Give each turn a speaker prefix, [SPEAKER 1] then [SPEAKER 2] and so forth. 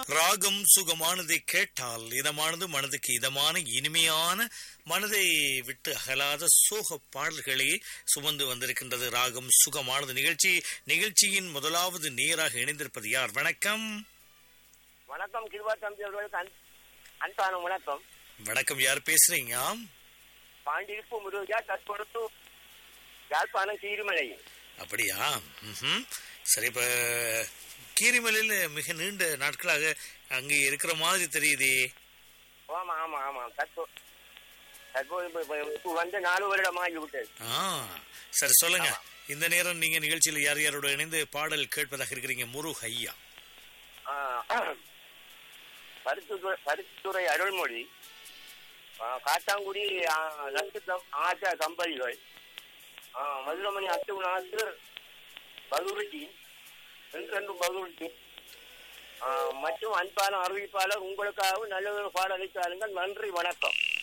[SPEAKER 1] ராகம் சுகமானதை கேட்டால் இதமானது மனதுக்கு இதமான இனிமையான மனதை விட்டு அகலாத சோக பாடல்களே சுமந்து வந்திருக்கின்றது ராகம் சுகமானது நிகழ்ச்சி நிகழ்ச்சியின் முதலாவது நேராக இணைந்திருப்பது யார் வணக்கம்
[SPEAKER 2] வணக்கம் கிருபா தம்பி அவர்களுக்கு அன்- அன்பான வணக்கம்
[SPEAKER 1] வணக்கம் யார் பேசுறீங்க
[SPEAKER 2] பாண்டிருப்பு முருகா தற்பொழுது யாழ்ப்பாணம் சீர்மலை
[SPEAKER 1] அப்படியா ம்ஹும். சரி இப்ப கீரிமலையில் மிக நீண்ட நாட்களாக அங்கே இருக்கிற மாதிரி தெரியுதே
[SPEAKER 2] ஆமா ஆமா ஆமா தற்போ தற்போது இப்ப- இப்ப- இப்ப வந்து நாலு வருடம் ஆகிவிட்டது
[SPEAKER 1] ஆ சரி சொல்லுங்க இந்த நேரம் நீங்க நிகழ்ச்சியில் யார் யாரோட இணைந்து பாடல் கேட்பதாக இருக்கிறீங்க முருக ஐயா
[SPEAKER 2] ஆ, பருத்தித்துறை பருத்தித்துறை அருள்மொழி ஆ, காத்தாங்குடி ஆ, நட்சத்திரம் ஆச்சா தம்பதிகள் ஆ, மதுரமணி அத்துநாசு பகுருச்சி ரெண்டு பகுருச்சி மற்றும் அன்பான அறிவிப்பாளர் உங்களுக்காகவும் நல்ல ஒரு பாடலை தாருங்கள் நன்றி வணக்கம்